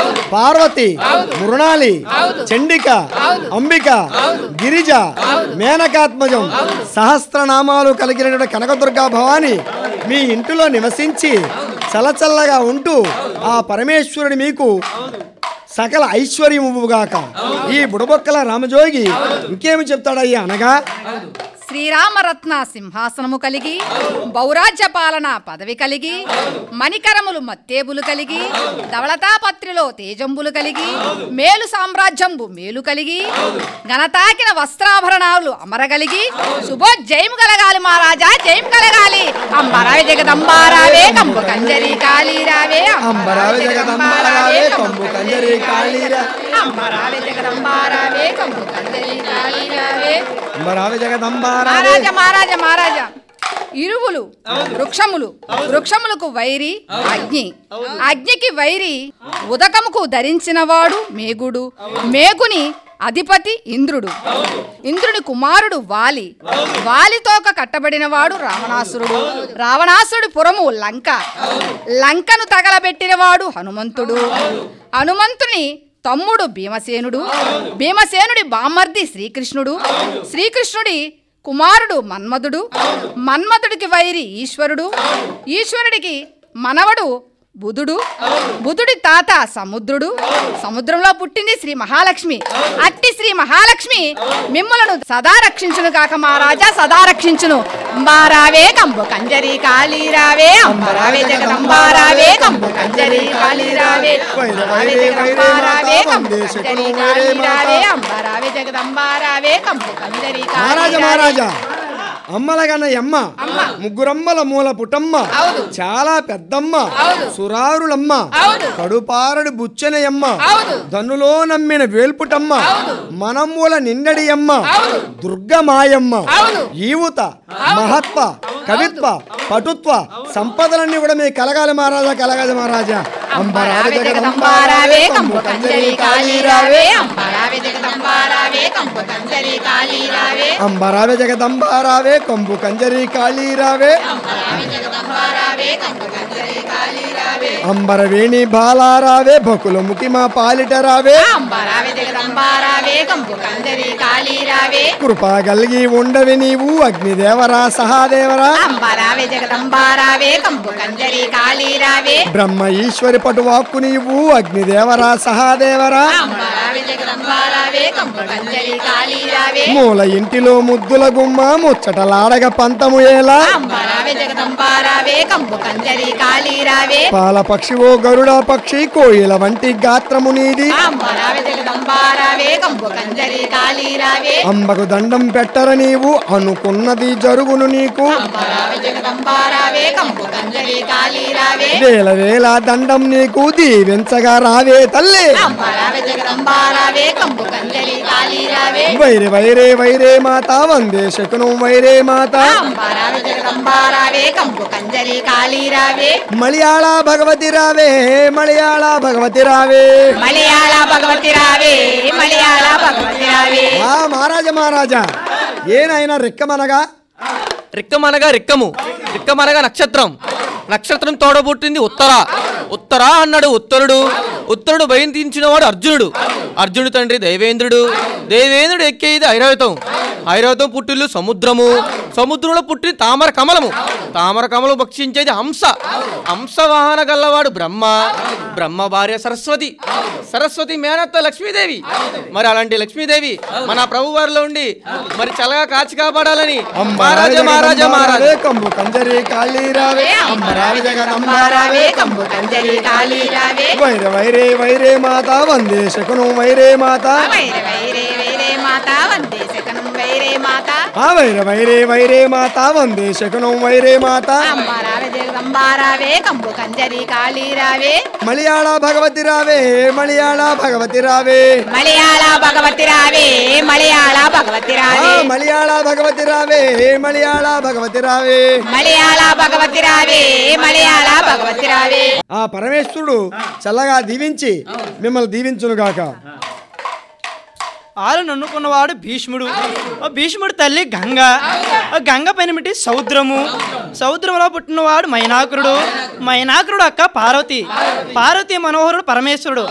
పార్వతి మృణాలి చండిక అంబిక గిరిజ మేనకాత్మజం సహస్రనామాలు కలిగినటువంటి కనకదుర్గా భవాని మీ ఇంటిలో నివసించి చల్లచల్లగా ఉంటూ ఆ పరమేశ్వరుడు మీకు సకల ఐశ్వర్యముగాక ఈ బుడబొక్కల రామజోగి ఇంకేమి చెప్తాడయ్యా అనగా శ్రీరామరత్న సింహాసనము కలిగి బౌరాజ్య పాలన పదవి కలిగి మణికరములు మత్తేబులు కలిగి ధవళతాపత్రిలో తేజంబులు కలిగి మేలు సామ్రాజ్యంబు మేలు కలిగి ఘనతాకిన వస్త్రాభరణాలు అమరగలిగి శుభోజ్జయం కలగాలి మహారాజా జయం కలగాలి అంబరావి జగదంబారావే కంబు కంజరి కాళీరావే అంబరావి జగదంబారావే కంబు కంజరి కాళీరా అంబరావి జగదంబారావే కంబు కంజరి కాళీరావే అంబరావి జగదంబారావే మహారాజా మహారాజా మహారాజా ఇరువులు వృక్షములు వృక్షములకు వైరి అగ్ని అగ్నికి వైరి ఉదకముకు ధరించినవాడు మేగుడు మేగుని అధిపతి ఇంద్రుడు ఇంద్రుని కుమారుడు వాలి వాలితోక కట్టబడినవాడు రావణాసురుడు రావణాసురుడి పురము లంక లంకను తగలబెట్టినవాడు హనుమంతుడు హనుమంతుని తమ్ముడు భీమసేనుడు భీమసేనుడి బామర్ది శ్రీకృష్ణుడు శ్రీకృష్ణుడి కుమారుడు మన్మధుడు మన్మధుడికి వైరి ఈశ్వరుడు ఈశ్వరుడికి మనవడు బుధుడు బుధుడి తాత సముద్రుడు సముద్రంలో పుట్టింది శ్రీ మహాలక్ష్మి అట్టి శ్రీ మహాలక్ష్మి మిమ్మలను సదా రక్షించును కాక మహారాజా సదా రక్షించును అంబారావే కంబు కంజరి కాళీరావే అంబరావే జగదంబారావే కంబు కంజరి కాళీరావే అంబరావే జగదంబారావే కంబు కంజరి కాళీరావే అంబరావే జగదంబారావే కంబు కంజరి మహారాజా కాళీరావే మహారాజా అమ్మలగన్న ఎమ్మ అమ్మ. ముగ్గురమ్మల మూల పుటమ్మ అవును. చాలా పెద్దమ్మ అవును. సురారులమ్మ అవును. కడుపారడు బుచ్చనయమ్మ అవును. దన్నులో నమ్మిన వేల్పుటమ్మ అవును. మనమ్ముల నిండడి అమ్మ అవును. దుర్గమాయమ్మ అవును. ఈవుత మహత్వ కవిత్వ పటుత్వ సంపదలన్నీ కూడా మీకు కలగాలి మహారాజా కలగాలి మహారాజా అంబరావే జగదంబారావే కంబు కంజరి కాళీరావే అంబరావే జగదంబారావే కంబు కంజరి కాళీరావే అంబరావే జగదంబారావే కొంబు కంజరి కాళీరావే అంబరావే జగదంబారావే కంబు కంజరి కాళీరావే అంబరవేణి బాలారావే బకుల ముఖి మా పాలిట రావే అంబరావే జగదంబారావే కంబు కంజరి కాళీరావే కృపా గల్గి ఉండవి నీవు అగ్నిదేవరా సహాదేవరా అంబరావే జగదంబారావే కంబు కంజరి కాళీరావే బ్రహ్మ ఈశ్వరి పటువాక్కు నీవు అగ్నిదేవరా సహాదేవరా అంబరావే జగదంబారావే కంబు కంజరి కాళీరావే మూల ఇంటిలో ముద్దుల గుమ్మ ముచ్చటలాడగ పంతము ఏలా అంబరావే జగదంబారావే కంబు కంజరి కాళీరావే పాల పక్షివో గరుడ పక్షి కోయిల వంటి గాత్రము నీది అంబరావే జగదంబారావే కంబు కంజరి కాళీరావే అంబకు దండం పెట్టర నీవు అనుకున్నది జరుగును నీకు అంబరావే జగదంబారావే కంబు కంజరి కాళీరావే వేల వేల దండం నీకు దీవించగా రావే తల్లి అంబరావే జగదంబారావే కంబు కంజరి కాళీరావే వైరే వైరే వైరే మాత వందే శకునం వైరే మాత అంబరావే జగదంబారావే కంబు కంజరి కాళీరావే మలయాళ భగవతి రావే మలయాళ భగవతి రావే మలయాళ భగవతి రావే మలయాళ భగవతి రావే ఆ మహారాజా మహారాజా ఏనాయన రెక్కమనగా రిక్కమనగా రిక్కము రిక్కమనగా నక్షత్రం నక్షత్రం తోడబుట్టింది ఉత్తర ఉత్తర అన్నాడు ఉత్తరుడు ఉత్తరుడు బయలుదించినవాడు అర్జునుడు అర్జునుడు తండ్రి దేవేంద్రుడు దేవేంద్రుడు ఎక్కేది ఐరావతం ఐరావతం పుట్టిల్లు సముద్రము సముద్రంలో పుట్టిన తామర కమలము తామర కమలం భక్షించేది హంస హంస వాహన గల్లవాడు బ్రహ్మ బ్రహ్మ భార్య సరస్వతి సరస్వతి మేనత్త లక్ష్మీదేవి మరి అలాంటి లక్ష్మీదేవి మన ప్రభు వారిలో ఉండి మరి చల్లగా కాచి కాపాడాలని మహారాజా మహారాజా మహారాజా కంబు కంజరి కాళీ రావే అంబరావి జగదంబారావే కంబు కంజరి కాళీరావే వైరే వైరే వైరే మాత వందే శకునం వైరే మాత వైరే వైరే వైరే మాత వందే శకనం వైరే మాత ఆ వైరే వైరే వైరే మాత వందే శకునం వైరే మాత అంబారావే జగదంబారావే కంబు కంజరి కాళీరావే మలయాళ భగవతి రావే మలయాళ భగవతి రావే మలయాళ భగవతి రావే మలయాళ భగవతి ఆ రావే మలయాళ భగవతి రావే మలయాళ భగవతి రావే మలయాళ భగవతి రావే మలయాళ భగవతి రావే ఆ పరమేశ్వరుడు చల్లగా దీవించి మిమ్మల్ని దీవించునుగాక ఆరు నన్నుకున్నవాడు భీష్ముడు ఆ భీష్ముడు తల్లి గంగ ఆ గంగ పైనమిటి సముద్రము సముద్రంలో పుట్టినవాడు మైనాకురుడు మైనాకురుడు అక్క పార్వతి పార్వతి మనోహరుడు పరమేశ్వరుడు